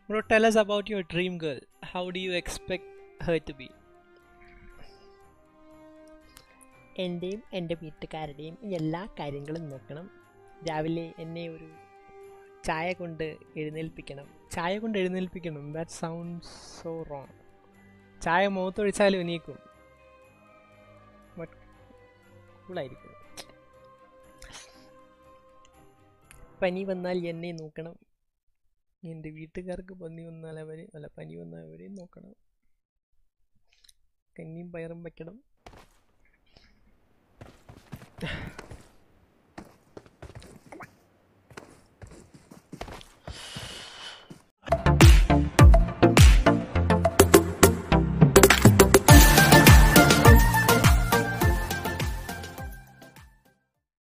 Bro, tell us about your dream girl. How do you expect her to be? എൻ്റെയും എൻ്റെ വീട്ടുകാരുടെയും എല്ലാ കാര്യങ്ങളും നോക്കണം രാവിലെ എന്നെ ഒരു ചായ കൊണ്ട് എഴുന്നേൽപ്പിക്കണം ചായ കൊണ്ട് എഴുന്നേൽപ്പിക്കണം ദാറ്റ് സൗണ്ട് സോ റോങ് ചായ മുഖത്തൊഴിച്ചാലും എണീക്കും ബട്ട് കൂളായിരിക്കും പനി വന്നാൽ എന്നെ നോക്കണം എൻ്റെ വീട്ടുകാർക്ക് പനി വന്നാൽ അവർ അല്ല പനി വന്നാൽ അവരെയും നോക്കണം കഞ്ഞിയും പയറും വെക്കണം